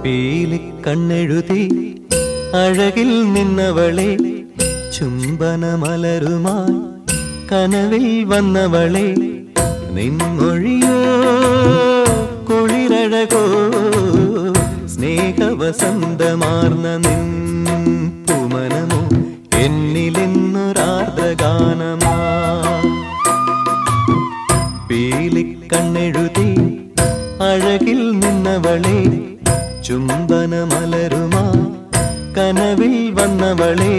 പീലിക്കണ്ണെഴുതി അഴകിൽ നിന്നവളെ ചുംബനമലരുമായി കനവിൽ വന്നവളെ നിൻമൊഴിയോ കുളിരഴകോ സ്നേഹവസന്തമാർന്ന നിൻ പുമനമോ എന്നിലെന്നൊരാർദ്രഗാനമാ പീലിക്കണ്ണെഴുതി അഴകിൽ നിന്നവളെ ചുംബനമലരുമാ കനവിൽ വന്നവളെ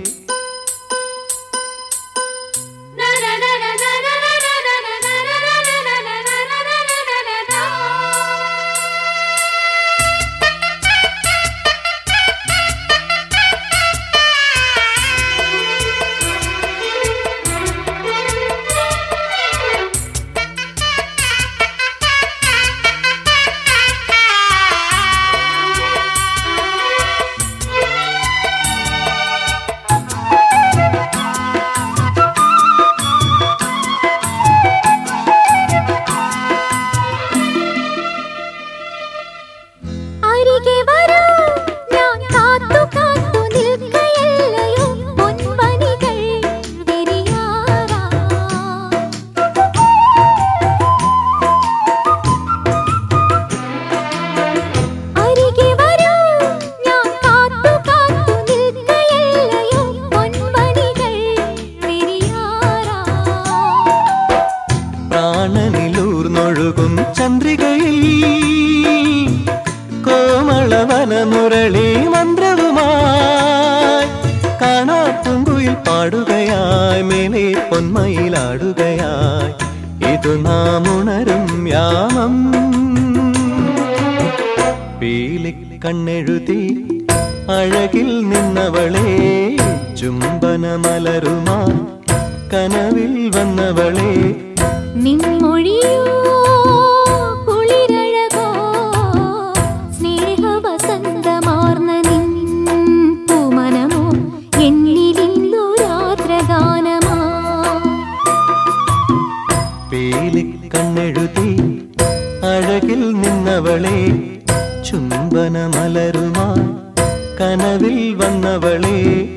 അരികെ വരൂ ഞാൻ കാത്തു കാത്തു നിൽക്കയല്ലയോ പൊൻപണികൾ വിരിയാറാ അരികെ വരൂ ഞാൻ കാത്തു കാത്തു നിൽക്കയല്ലയോ പൊൻപണികൾ വിരിയാറാ പ്രാണനിലൂർന്നൊഴുകും ചന്ദ്രികയിൽ കോമളവനമുരളി മന്ത്രവുമായി കാണാപ്പുങ്കുയിൽ പാടുകയായി മേലെ പൊന്മയിലാടുകയായി ഇതു നാം ഉണരും യാമം പീലിക്കണ്ണെഴുതി അഴകിൽ നിന്നവളെ ചുംബനമലരുമാ കനവിൽ വന്നവളെ നിൻമൊഴിയോ കുളിരഴകോ സ്നേഹവസന്തമാർന്ന നിൻ പൂമനമോ എന്നിലിന്ദുരാത്രഗാനമാ പീലിക്കണ്ണെഴുതി അഴകിൽ നിന്നവളെ ചുംബനമലരുമാ കനവിൽ വന്നവളെ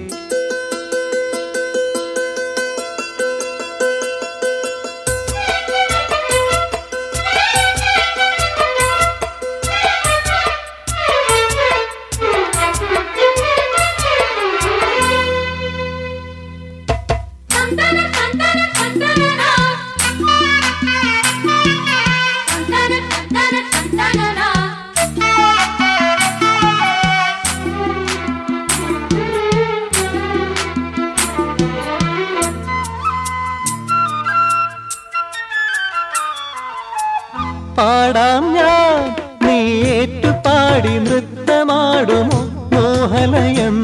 പാടാം ഞാൻ നീ ഏറ്റുപാടി നൃത്തമാടുമോ മോഹലയം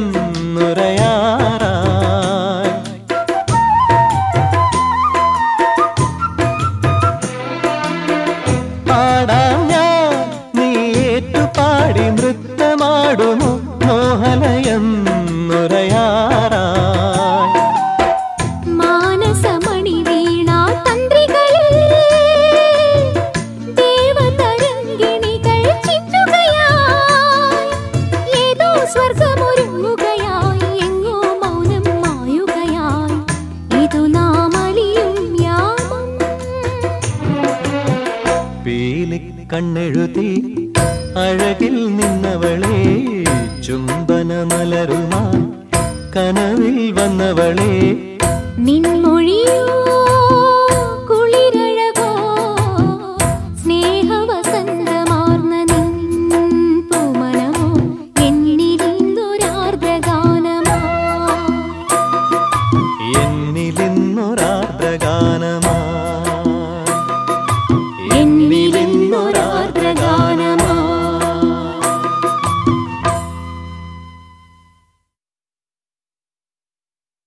നുരയാറായി പാടാം ഞാൻ നീ ഏറ്റുപാടി നൃത്തമാടുമോ മോഹലയം നുരയാറായി മാനസമണി വീണാ തന്ത്രികളിൽ ദേവതരംഗിണികൾ ചിന്നുകയായി ഏതോ സ്വർഗമൊരുങ്ങുകയായി എങ്ങോ മൗനം മായുകയായി ഇതു നാം അലിയും യാമം പീലിക്കണ്ണെഴുതി അഴകിൽ നിന്നവളെ ചുംബനമലരുമാ കനവിൽ വന്നവളെ നിൻമൊഴിയോ